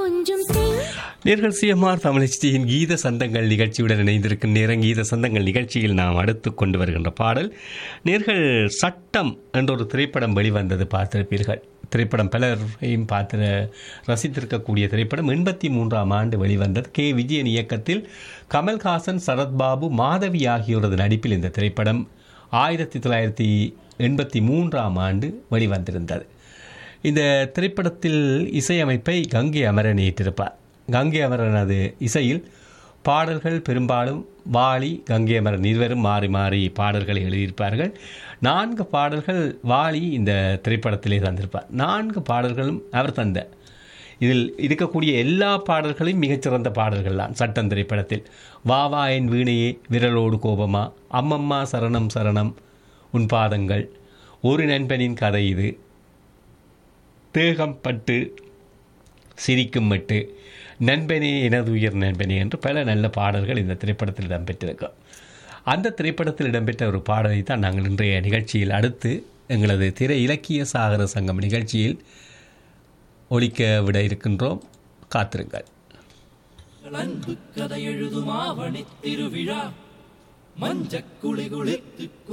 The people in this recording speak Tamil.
கொஞ்சம் தென் நேர்கள் சிஎம்ஆர் தமிழச்சியின் கீத சந்தங்கள் நிகழ்ச்சியுடன் இணைந்திருக்கும் நேரம் கீத சந்தங்கள் நிகழ்ச்சியில் நாம் அடுத்து கொண்டு வருகின்ற பாடல் நேர்கள் சட்டம் என்ற ஒரு திரைப்படம் வெளிவந்தது பார்த்திருப்பீர்கள் திரைப்படம் பலரையும் பார்த்து ரசித்திருக்கக்கூடிய திரைப்படம் எண்பத்தி மூன்றாம் ஆண்டு வெளிவந்தது கே விஜயன் இயக்கத்தில் கமல்ஹாசன் சரத்பாபு மாதவி ஆகியோரது நடிப்பில் இந்த திரைப்படம் ஆயிரத்தி தொள்ளாயிரத்தி எண்பத்தி மூன்றாம் ஆண்டு வெளிவந்திருந்தது இந்த திரைப்படத்தில் இசையமைப்பை கங்கை அமரன் ஏற்றிருப்பார் கங்கை அமரனது இசையில் பாடல்கள் பெரும்பாலும் வாலி கங்கை அமரன் இருவரும் மாறி மாறி பாடல்களை எழுதியிருப்பார்கள் நான்கு பாடல்கள் வாலி இந்த திரைப்படத்திலே தந்திருப்பார் நான்கு பாடல்களும் அவர் தந்த இதில் இருக்கக்கூடிய எல்லா பாடல்களையும் மிகச்சிறந்த பாடல்கள் தான் சட்டம் திரைப்படத்தில் வா வா என் வீணையே விரலோடு கோபமா அம்மம்மா சரணம் சரணம் உன் பாதங்கள் ஒரு நண்பனின் கதை இது தேகம் பட்டு சிரிக்கும் மட்டு நண்பனே எனது உயிர் நண்பனே என்று பல நல்ல பாடல்கள் இந்த திரைப்படத்தில் இடம்பெற்றிருக்கும் அந்த திரைப்படத்தில் இடம்பெற்ற ஒரு பாடலை தான் நாங்கள் இன்றைய நிகழ்ச்சியில் அடுத்து எங்களது திரை இலக்கிய சாகர சங்கம் நிகழ்ச்சியில் ஒழிக்க விட இருக்கின்றோம் காத்திருங்கள் அன்பு கதை எழுதும் ஆவணி திருவிழா மஞ்சக்குளி குளித்து